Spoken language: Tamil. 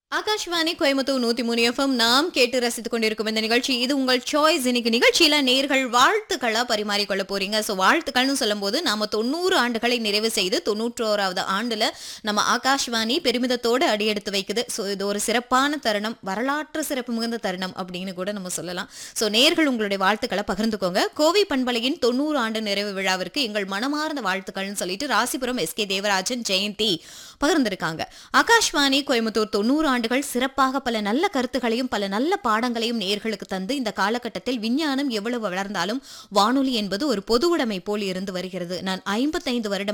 ஆகாஷ்வாணி கோயம்புத்தூர் நூத்தி மூணு எஃப்எம் நாம் கேட்டு ரசித்துக் கொண்டிருக்கும் இந்த நிகழ்ச்சி இது உங்கள் சாய்ஸ் இன்னைக்கு நிகழ்ச்சியில நேர்கள் வாழ்த்துக்களா பரிமாறிக்கொள்ள போறீங்க சோ வாழ்த்துக்கள்னு சொல்லும்போது நாம தொண்ணூறு ஆண்டுகளை நிறைவு செய்து தொண்ணூற்றோராவது ஆண்டுல நம்ம ஆகாஷ்வாணி பெருமிதத்தோடு அடியெடுத்து வைக்குது சோ இது ஒரு சிறப்பான தருணம் வரலாற்று சிறப்பு மிகுந்த தருணம் அப்படின்னு கூட நம்ம சொல்லலாம் சோ நேர்கள் உங்களுடைய வாழ்த்துக்களை பகிர்ந்துக்கோங்க கோவை பண்பலையின் தொண்ணூறு ஆண்டு நிறைவு விழாவிற்கு எங்கள் மனமார்ந்த வாழ்த்துக்கள்னு சொல்லிட்டு ராசிபுரம் எஸ் கே தேவராஜன் ஜெயந்தி பகிர்ந்திருக்காங்க ஆகாஷ்வாணி கோயம்புத்தூர் தொண்ணூறு ஆண்டுகள் சிறப்பாக பல நல்ல கருத்துகளையும் பல நல்ல பாடங்களையும் நேர்களுக்கு தந்து இந்த காலகட்டத்தில் விஞ்ஞானம் எவ்வளவு வளர்ந்தாலும் வானொலி என்பது ஒரு பொது உடைமை போல் இருந்து வருகிறது நான் ஐம்பத்தைந்து வருடம்